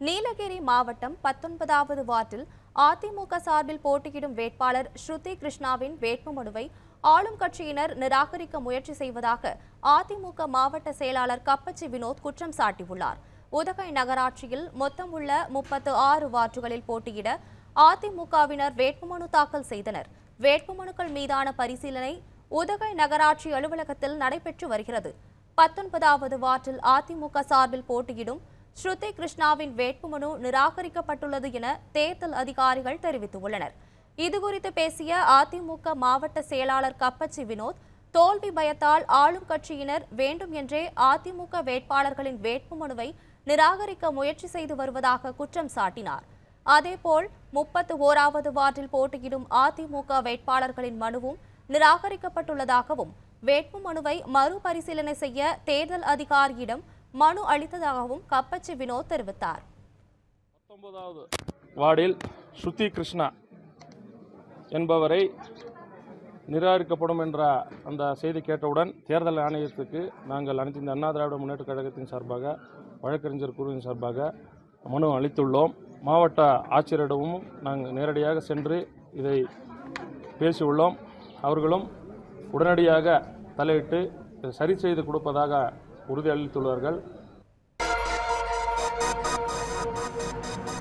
நீலகிரி மாவட்டம் பத்தொன்பதாவது வார்டில் அதிமுக சார்பில் போட்டியிடும் வேட்பாளர் ஸ்ருதி கிருஷ்ணாவின் வேட்புமனுவை ஆளும் கட்சியினர் நிராகரிக்க முயற்சி செய்வதாக அதிமுக மாவட்ட செயலாளர் கப்பச்சி வினோத் குற்றம் சாட்டியுள்ளார் உதகை நகராட்சியில் மொத்தம் உள்ள முப்பத்து ஆறு வார்டுகளில் போட்டியிட அதிமுகவினர் வேட்புமனு தாக்கல் செய்தனர் வேட்புமனுக்கள் மீதான பரிசீலனை உதகை நகராட்சி அலுவலகத்தில் நடைபெற்று வருகிறது பத்தொன்பதாவது வார்டில் அதிமுக சார்பில் போட்டியிடும் ஸ்ருதி கிருஷ்ணாவின் வேட்புமனு நிராகரிக்கப்பட்டுள்ளது என தேர்தல் அதிகாரிகள் தெரிவித்துள்ளனர் இதுகுறித்து பேசிய அதிமுக மாவட்ட செயலாளர் கப்பச்சி வினோத் தோல்வி பயத்தால் ஆளும் கட்சியினர் வேண்டும் என்றே அதிமுக வேட்பாளர்களின் வேட்புமனுவை நிராகரிக்க முயற்சி செய்து வருவதாக குற்றம் சாட்டினார் அதேபோல் முப்பத்து ஓராவது வார்டில் போட்டியிடும் அதிமுக வேட்பாளர்களின் மனுவும் நிராகரிக்கப்பட்டுள்ளதாகவும் வேட்புமனுவை மறுபரிசீலனை செய்ய தேர்தல் அதிகாரியிடம் மனு அளித்ததாகவும் கப்பச்சி வினோத் தெரிவித்தார் பத்தொன்பதாவது வார்டில் ஸ்ருதி கிருஷ்ணா என்பவரை நிராகரிக்கப்படும் என்ற அந்த செய்தி கேட்டவுடன் தேர்தல் ஆணையத்துக்கு நாங்கள் அனைத்து இந்த அண்ணா திராவிட முன்னேற்ற கழகத்தின் சார்பாக வழக்கறிஞர் குழுவின் சார்பாக மனு அளித்துள்ளோம் மாவட்ட ஆட்சியரிடமும் நாங்கள் நேரடியாக சென்று இதை பேசியுள்ளோம் அவர்களும் உடனடியாக தலையிட்டு இதை சரி செய்து கொடுப்பதாக உறுதியளித்துள்ளார்கள்